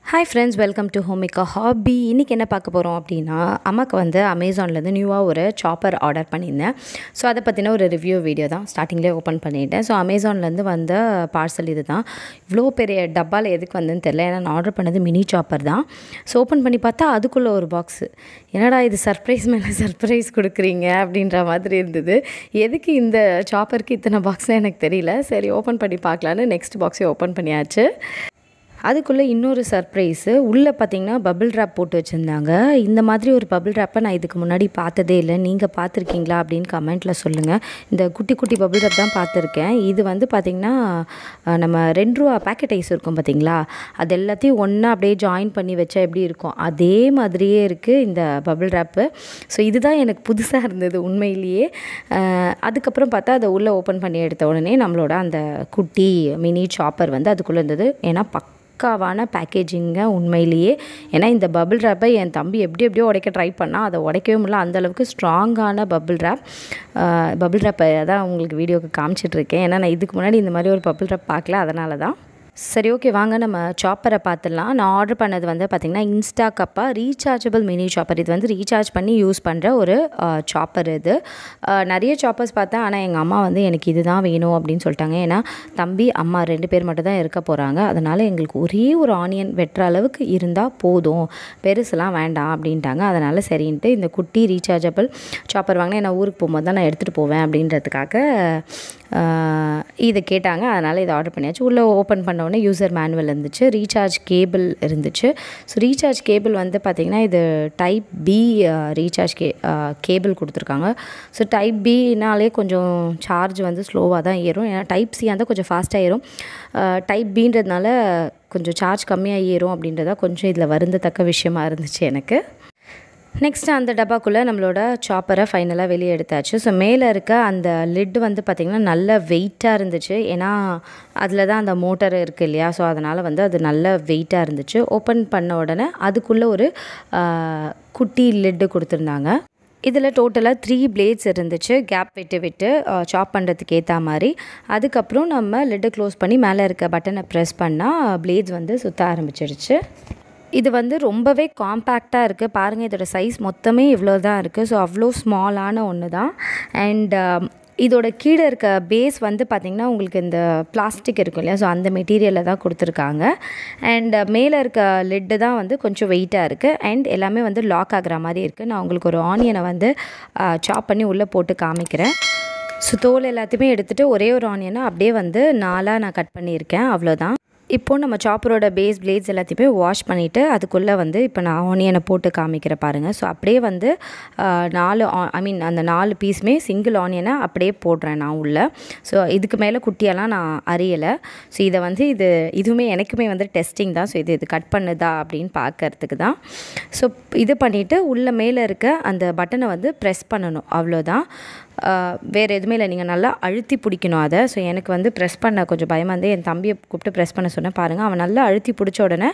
hi friends welcome to Homika hobby இன்றைக்கி என்ன பார்க்க போகிறோம் அப்படின்னா அம்மாவுக்கு வந்து அமேசான்லேருந்து நியூவாக ஒரு சாப்பர் ஆர்டர் பண்ணியிருந்தேன் ஸோ அதை பற்றின ஒரு ரிவ்யூ வீடியோ தான் ஸ்டார்டிங்லேயே ஓப்பன் பண்ணிட்டேன் ஸோ அமேசான்லேருந்து வந்த பார்சல் இது தான் இவ்வளோ பெரிய டப்பாவில் எதுக்கு வந்ததுன்னு தெரில ஏன்னா நான் ஆர்டர் பண்ணது மினி சாப்பர் தான் ஸோ ஓப்பன் பண்ணி பார்த்தா அதுக்குள்ளே ஒரு பாக்ஸு என்னடா இது சர்ப்ரைஸ் மேலே சர்ப்ரைஸ் கொடுக்குறீங்க அப்படின்ற மாதிரி இருந்தது எதுக்கு இந்த சாப்பருக்கு இத்தனை பாக்ஸ்னு எனக்கு தெரியல சரி ஓப்பன் பண்ணி பார்க்கலான்னு நெக்ஸ்ட் பாக்ஸை ஓப்பன் பண்ணியாச்சு அதுக்குள்ளே இன்னொரு சர்ப்ரைஸு உள்ளே பார்த்தீங்கன்னா பபிள் ரேப் போட்டு வச்சுருந்தாங்க இந்த மாதிரி ஒரு பபிள் ரேப்பை நான் இதுக்கு முன்னாடி பார்த்ததே இல்லை நீங்கள் பார்த்துருக்கீங்களா அப்படின்னு கமெண்ட்டில் சொல்லுங்கள் இந்த குட்டி குட்டி பபிள் ரேப் தான் பார்த்துருக்கேன் இது வந்து பார்த்திங்கன்னா அஹ், நம்ம ரெண்டு ரூபா பேக்கெட் ஐஸ் இருக்கும் பார்த்தீங்களா அது எல்லாத்தையும் ஒன்றா அப்படியே ஜாயின் பண்ணி வச்சா எப்படி இருக்கும் அதே மாதிரியே இருக்குது இந்த பபிள் ரேப்பு ஸோ இதுதான் எனக்கு புதுசாக இருந்தது உண்மையிலேயே அஹ், அதுக்கப்புறம் பார்த்தா அதை உள்ளே ஓப்பன் பண்ணி எடுத்த உடனே நம்மளோட அந்த குட்டி மினி சாப்பர் வந்து அதுக்குள்ளே இருந்தது ஏன்னா பக் பக்காவான பேக்கேஜிங்க உண்மையிலேயே ஏன்னா இந்த பபிள் ரேப்பை என் தம்பி எப்படி எப்படியோ உடைக்க ட்ரை பண்ணால் அதை உடைக்கவே முடியல அந்த அளவுக்கு ஸ்ட்ராங்கான பபிள் ரேப் பபிள் ரேப்பை தான் உங்களுக்கு வீடியோக்கு காமிச்சிட்ருக்கேன் ஏன்னா நான் இதுக்கு முன்னாடி இந்த மாதிரி ஒரு பபிள் ரேப் பார்க்கல அதனால தான் சரி ஓகே வாங்க நம்ம சாப்பரை பார்த்துடலாம் நான் ஆர்டர் பண்ணது வந்து பார்த்திங்கன்னா Insta cuppa rechargeable mini chopper இது வந்து ரீசார்ஜ் பண்ணி யூஸ் பண்ணுற ஒரு சாப்பர் இது அஹ், நிறைய சாப்பர்ஸ் பார்த்தேன் ஆனால் எங்கள் அம்மா வந்து எனக்கு இதுதான் வேணும் அப்படின்னு சொல்லிட்டாங்க ஏன்னா தம்பி அம்மா ரெண்டு பேர் மட்டும் தான் இருக்க போகிறாங்க அதனால் எங்களுக்கு ஒரே ஒரு ஆனியன் வெட்டுற அளவுக்கு இருந்தால் போதும் பெருசுலாம் வேண்டாம் அப்படின்ட்டாங்க அதனால் சரின்ட்டு இந்த குட்டி ரீசார்ஜபிள் சாப்பர் வாங்கினேன் நான் ஊருக்கு போகும்போது தான் நான் எடுத்துகிட்டு போவேன் அப்படின்றதுக்காக அஹ், இதை கேட்டாங்க அதனால் இதை ஆர்டர் பண்ணியாச்சு உள்ளே ஓப்பன் பண்ண உடனே யூசர் மேனுவல் இருந்துச்சு ரீசார்ஜ் கேபிள் இருந்துச்சு ஸோ ரீசார்ஜ் கேபிள் வந்து பார்த்திங்கன்னா இது டைப் பி ரீசார்ஜ் கே கேபிள் கொடுத்துருக்காங்க ஸோ டைப் பினாலே கொஞ்சம் சார்ஜ் வந்து ஸ்லோவாக தான் ஏறும் ஏன்னா டைப் சி இருந்தால் கொஞ்சம் ஃபாஸ்ட்டாக ஏறும் டைப் பின்றதுனால கொஞ்சம் சார்ஜ் கம்மியாக ஏறும் அப்படின்றதா கொஞ்சம் இதில் வருந்தத்தக்க விஷயமா இருந்துச்சு எனக்கு நெக்ஸ்ட் அந்த டப்பாக்குள்ளே நம்மளோட சாப்பரை ஃபைனலாக வெளியே எடுத்தாச்சு ஸோ மேலே இருக்க அந்த லிட் வந்து பார்த்திங்கன்னா நல்ல வெயிட்டாக இருந்துச்சு ஏன்னா அதில் தான் அந்த மோட்டர் இருக்குது இல்லையா ஸோ அதனால் வந்து அது நல்ல வெயிட்டாக இருந்துச்சு ஓப்பன் பண்ண உடனே அதுக்குள்ளே ஒரு ஆ, குட்டி லிட்டு கொடுத்துருந்தாங்க இதில் டோட்டலாக த்ரீ பிளேட்ஸ் இருந்துச்சு கேப் விட்டு விட்டு சாப் பண்ணுறதுக்கு ஏற்ற மாதிரி அதுக்கப்புறம் நம்ம லிட்டை க்ளோஸ் பண்ணி மேலே இருக்க பட்டனை ப்ரெஸ் பண்ணால் பிளேட்ஸ் வந்து சுற்ற ஆரம்பிச்சிடுச்சு இது வந்து ரொம்பவே காம்பேக்டாக இருக்குது பாருங்கள் இதோட சைஸ் மொத்தமே இவ்வளோ தான் இருக்குது ஸோ அவ்வளோ ஸ்மாலான ஒன்று தான் அண்ட் இதோட கீழே இருக்க பேஸ் வந்து பார்த்திங்கன்னா உங்களுக்கு இந்த பிளாஸ்டிக் இருக்கும் இல்லையா ஸோ அந்த மெட்டீரியலில் தான் கொடுத்துருக்காங்க அண்ட் மேலே இருக்க லிட்டு தான் வந்து கொஞ்சம் வெயிட்டாக இருக்குது அண்ட் எல்லாமே வந்து லாக் ஆகுற மாதிரி இருக்குது நான் உங்களுக்கு ஒரு ஆனியனை வந்து சாப் பண்ணி உள்ளே போட்டு காமிக்கிறேன் ஸோ தோல் எல்லாத்தையுமே எடுத்துகிட்டு ஒரே ஒரு ஆனியனை அப்படியே வந்து நாலாக நான் கட் பண்ணியிருக்கேன் அவ்வளோதான் இப்போது நம்ம சாப்பரோட பேஸ் பிளேட்ஸ் எல்லாத்தையுமே வாஷ் பண்ணிவிட்டு அதுக்குள்ளே வந்து இப்போ நான் ஆனியனை போட்டு காமிக்கிற பாருங்கள் ஸோ அப்படியே வந்து ஆ, நாலு ஐ மீன் அந்த நாலு பீஸுமே சிங்கிள் ஆனியனை அப்படியே போடுறேன் நான் உள்ளே ஸோ இதுக்கு மேலே குட்டியெல்லாம் நான் அறியலை ஸோ இதை வந்து இது இதுவுமே எனக்குமே வந்து டெஸ்டிங் தான் ஸோ இது இது கட் பண்ணுதா அப்படின்னு பார்க்கறதுக்கு தான் ஸோ இது பண்ணிவிட்டு உள்ளே மேலே இருக்க அந்த பட்டனை வந்து ப்ரெஸ் பண்ணணும் அவ்வளோதான் வேறு எதுவுமே இல்லை நீங்கள் நல்லா அழுத்தி பிடிக்கணும் அதை ஸோ எனக்கு வந்து ப்ரெஸ் பண்ண கொஞ்சம் பயமாக இருந்து என் தம்பியை கூப்பிட்டு ப்ரெஸ் பண்ண சொன்னேன் பாருங்கள் அவன் நல்லா அழுத்தி பிடிச்ச உடனே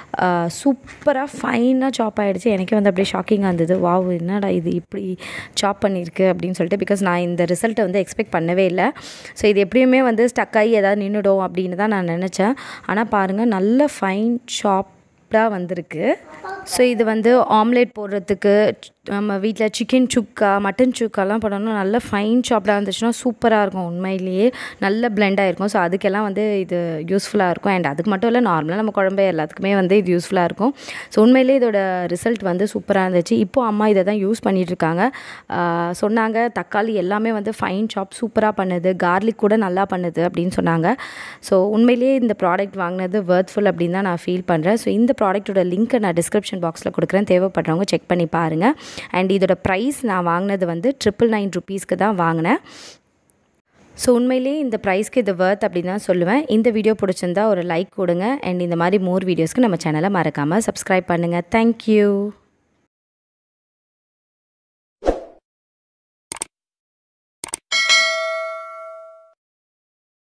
சூப்பராக ஃபைனாக சாப் ஆகிடுச்சு எனக்கே வந்து அப்படியே ஷாக்கிங்காக இருந்தது வாவ் என்னடா இது இப்படி சாப் பண்ணியிருக்கு அப்படின்னு சொல்லிட்டு பிகாஸ் நான் இந்த ரிசல்ட்டை வந்து எக்ஸ்பெக்ட் பண்ணவே இல்லை ஸோ இது எப்படியுமே வந்து ஸ்டக் ஆகி ஏதாவது நின்றுடும் அப்படின்னு தான் நான் நினச்சேன் ஆனால் பாருங்கள் நல்ல ஃபைன் சாப்டாக வந்திருக்கு ஸோ இது வந்து ஆம்லேட் போடுறதுக்கு நம்ம வீட்டில் சிக்கன் சுக்கா மட்டன் சுக்காலாம் போடணும் நல்ல ஃபைன் சாப்டாக இருந்துச்சுன்னா சூப்பராக இருக்கும் உண்மையிலேயே நல்ல பிளெண்டாக இருக்கும் ஸோ அதுக்கெல்லாம் வந்து இது யூஸ்ஃபுல்லாக இருக்கும் அண்ட் அதுக்கு மட்டும் இல்லை நார்மலாக நம்ம குழம்பு எல்லாத்துக்குமே வந்து இது யூஸ்ஃபுல்லாக இருக்கும் ஸோ உண்மையிலேயே இதோட ரிசல்ட் வந்து சூப்பராக இருந்துச்சு இப்போ அம்மா இதை தான் யூஸ் பண்ணிட்டு இருக்காங்க ஆஹ் சொன்னாங்க தக்காளி எல்லாமே வந்து ஃபைன் சாப் சூப்பராக பண்ணுது கார்லிக் கூட நல்லா பண்ணுது அப்படின்னு சொன்னாங்க ஸோ உண்மையிலேயே இந்த ப்ராடக்ட் வாங்கினது வர்த்ஃபுல் அப்படின்னு தான் நான் ஃபீல் பண்ணுறேன் ஸோ இந்த ப்ராடக்ட்டோட லிங்க்கை நான் டிஸ்கிரிப்ஷன் பாக்ஸில் கொடுக்குறேன் தேவைப்படுறவங்க செக் பண்ணி பாருங்கள் அண்ட் இதோட ப்ரைஸ் நான் வாங்கினது வந்து ட்ரிபிள் நைன் ருபீஸ்க்கு தான் வாங்கினேன் ஸோ உண்மையிலேயே இந்த ப்ரைஸ்க்கு இது வர்த் அப்படின்னு தான் சொல்லுவேன் இந்த வீடியோ பிடிச்சிருந்தா ஒரு லைக் கொடுங்க அண்ட் இந்த மாதிரி மோர் வீடியோஸ்க்கு நம்ம சேனலை மறக்காமல் சப்ஸ்கிரைப் பண்ணுங்கள் தேங்க்யூ